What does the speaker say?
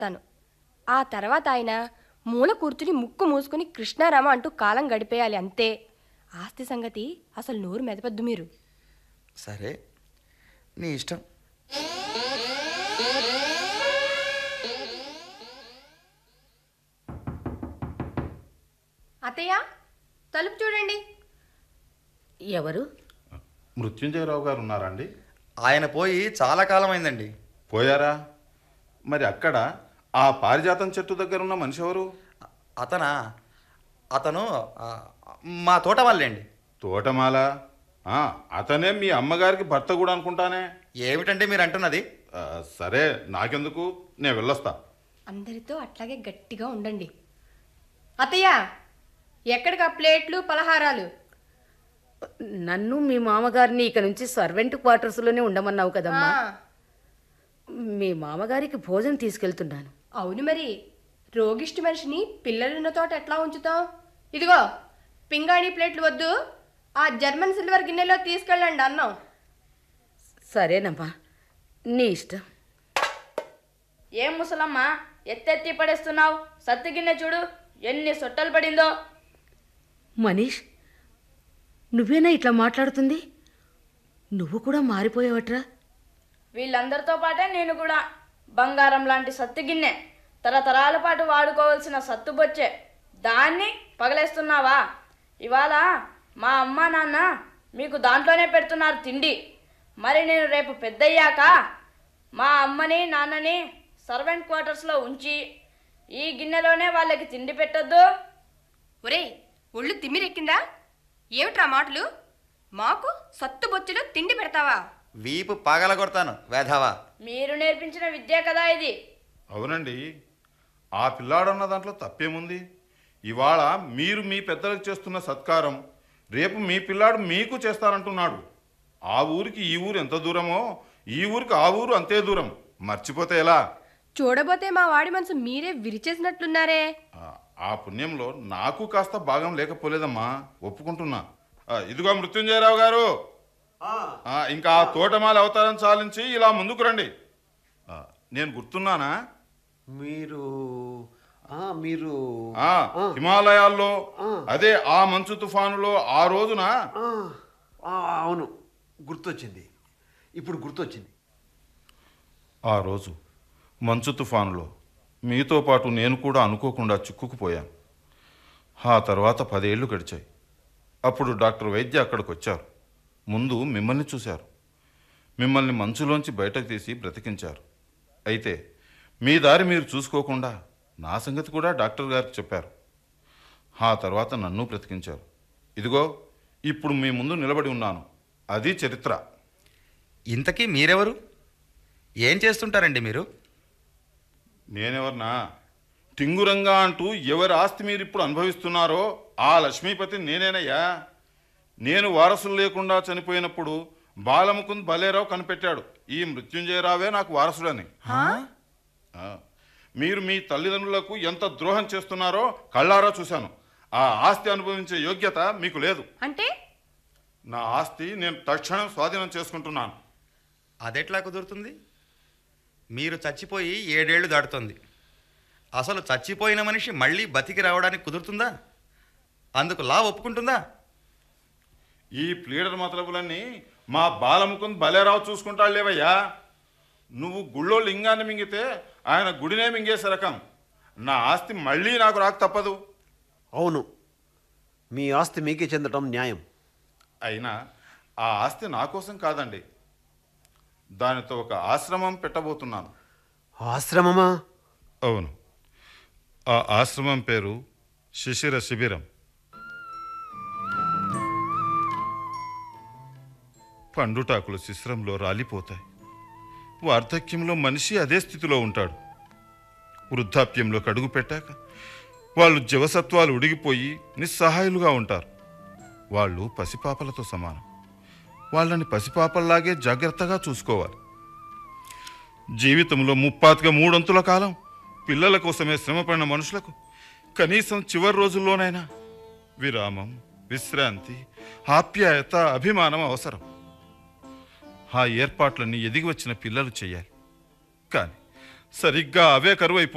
తను ఆ తర్వాత ఆయన మూల కూర్చుని ముక్కు మూసుకుని కృష్ణారామ అంటూ కాలం గడిపేయాలి అంతే ఆస్తి సంగతి అసలు నోరు మెదపద్దు మీరు సరే నీ ఇష్టం అత్తయ్య తలుపు చూడండి ఎవరు మృత్యుంజయరావు గారు ఉన్నారండి ఆయన పోయి చాలా కాలం అయిందండి పోయారా మరి అక్కడ ఆ పారిజాతం చెట్టు దగ్గర ఉన్న మనిషి ఎవరు అ- అతనా అతను ఆ, మా తోట వాళ్ళేండి తోటమాల ఆ, అతనే మీ అమ్మగారికి భర్త కూడా అనుకుంటానే ఏమిటంటే మీరు అంటున్నది ఆ, సరే నాకెందుకు నేను వెళ్ళొస్తా అందరితో అట్లాగే గట్టిగా ఉండండి అత్తయ్య ఎక్కడికి ఆ ప్లేట్లు పలహారాలు నన్ను మీ మామగారిని ఇక నుంచి సర్వెంట్ క్వార్టర్స్లోనే ఉండమన్నావు కదమ్మా ఆ, మీ మామగారికి భోజనం తీసుకెళ్తున్నాను అవును మరి రోగిష్టి మనిషిని పిల్లలున్న తోట ఎట్లా ఉంచుతాం ఇదిగో పింగాణి ప్లేట్లు వద్దు ఆ జర్మన్ సిల్వర్ గిన్నెలో తీసుకెళ్ళండి అన్నం సరేనమ్మా నీ ఇష్టం ఏం ముసలమ్మ ఎత్తెత్తి పడేస్తున్నావు సత్తుగిన్నె చూడు ఎన్ని సొట్టలు పడిందో మనీష్ నువ్వేనా ఇట్లా మాట్లాడుతుంది నువ్వు కూడా మారిపోయావట్రా వీళ్ళందరితో పాటే నేను కూడా బంగారం లాంటి సత్తు గిన్నె తరతరాల పాటు వాడుకోవాల్సిన సత్తు బొచ్చే దాన్ని పగలేస్తున్నావా ఇవాళ మా అమ్మ నాన్న మీకు దాంట్లోనే పెడుతున్నారు తిండి మరి నేను రేపు పెద్దయ్యాక మా అమ్మని నాన్నని సర్వెంట్ క్వార్టర్స్లో ఉంచి ఈ గిన్నెలోనే వాళ్ళకి తిండి పెట్టొద్దు ఒరే ఒళ్ళు తిమ్మిరెక్కిందా ఏమిట్రా మాటలు మాకు సత్తు బొచ్చులో తిండి పెడతావా వీపు పగల కొడతాను వేధావా మీరు నేర్పించిన విద్య కదా ఇది అవునండి ఆ పిల్లాడన్న దాంట్లో తప్పేముంది ఇవాళ మీరు మీ పెద్దలకు చేస్తున్న సత్కారం రేపు మీ పిల్లాడు మీకు చేస్తారంటున్నాడు ఆ ఊరికి ఈ ఊరు ఎంత దూరమో ఈ ఊరికి ఆ ఊరు అంతే దూరం మర్చిపోతే ఎలా చూడబోతే మా వాడి మనసు మీరే విరిచేసినట్లున్నారే ఆ- ఆ పుణ్యంలో నాకు కాస్త భాగం లేకపోలేదమ్మా ఒప్పుకుంటున్నా ఆ, ఇదిగో మృత్యుంజయరావు గారు ఆ, ఇంకా ఆ తోటమాల అవతారం చాలించి ఇలా ముందుకు రండి ఆ, నేను గుర్తున్నానా మీరు ఆ, మీరు ఆ హిమాలయాల్లో అదే ఆ మంచు తుఫానులో ఆ రోజున ఆ, ఆ, అవును గుర్తొచ్చింది ఇప్పుడు గుర్తొచ్చింది ఆ రోజు మంచు తుఫానులో మీతో పాటు నేను కూడా అనుకోకుండా చిక్కుకుపోయాను ఆ తర్వాత పదేళ్లు గడిచాయి అప్పుడు డాక్టర్ వైద్య అక్కడికి వచ్చారు ముందు మిమ్మల్ని చూశారు మిమ్మల్ని మంచులోంచి బయటకు తీసి బ్రతికించారు అయితే మీ దారి మీరు చూసుకోకుండా నా సంగతి కూడా డాక్టర్ గారికి చెప్పారు ఆ తర్వాత నన్ను బ్రతికించారు ఇదిగో ఇప్పుడు మీ ముందు నిలబడి ఉన్నాను అది చరిత్ర ఇంతకీ మీరెవరు ఏం చేస్తుంటారండి మీరు నేనెవరినా టింగురంగా అంటూ ఎవరి ఆస్తి మీరు ఇప్పుడు అనుభవిస్తున్నారో ఆ లక్ష్మీపతి నేనేనయ్యా నేను వారసులు లేకుండా చనిపోయినప్పుడు బాలముకుంద్ బలేరావు కనిపెట్టాడు ఈ మృత్యుంజయరావే నాకు వారసుడని ఆ, మీరు మీ తల్లిదండ్రులకు ఎంత ద్రోహం చేస్తున్నారో కళ్ళారా చూశాను ఆ ఆస్తి అనుభవించే యోగ్యత మీకు లేదు అంటే నా ఆస్తి నేను తక్షణం స్వాధీనం చేసుకుంటున్నాను అదెట్లా కుదురుతుంది మీరు చచ్చిపోయి ఏడేళ్లు దాటుతుంది అసలు చచ్చిపోయిన మనిషి మళ్ళీ బతికి రావడానికి కుదురుతుందా అందుకు లా ఒప్పుకుంటుందా ఈ ప్లీడర్ మతలబులన్నీ మా బాలముకుంద్ బలేరావు చూసుకుంటాడు లేవయ్యా నువ్వు గుళ్ళో లింగాన్ని మింగితే ఆయన గుడినే మింగేసే రకం నా ఆస్తి మళ్ళీ నాకు రాక తప్పదు అవును మీ ఆస్తి మీకే చెందటం న్యాయం అయినా ఆ ఆస్తి నా కోసం కాదండి దానితో ఒక ఆశ్రమం పెట్టబోతున్నాను ఆశ్రమమా అవును ఆ ఆశ్రమం పేరు శిశిర శిబిరం పండుటాకులు శిశిరంలో రాలిపోతాయి వార్ధక్యంలో మనిషి అదే స్థితిలో ఉంటాడు వృద్ధాప్యంలో కడుగు పెట్టాక వాళ్ళు జవసత్వాలు ఉడిగిపోయి నిస్సహాయులుగా ఉంటారు వాళ్ళు పసిపాపలతో సమానం వాళ్ళని పసిపాపల్లాగే జాగ్రత్తగా చూసుకోవాలి జీవితంలో ముప్పాతిక మూడొంతుల కాలం పిల్లల కోసమే శ్రమపడిన మనుషులకు కనీసం చివరి రోజుల్లోనైనా విరామం విశ్రాంతి ఆప్యాయత అభిమానం అవసరం ఆ ఏర్పాట్లన్నీ ఎదిగి వచ్చిన పిల్లలు చేయాలి కానీ సరిగ్గా అవే కరువైపో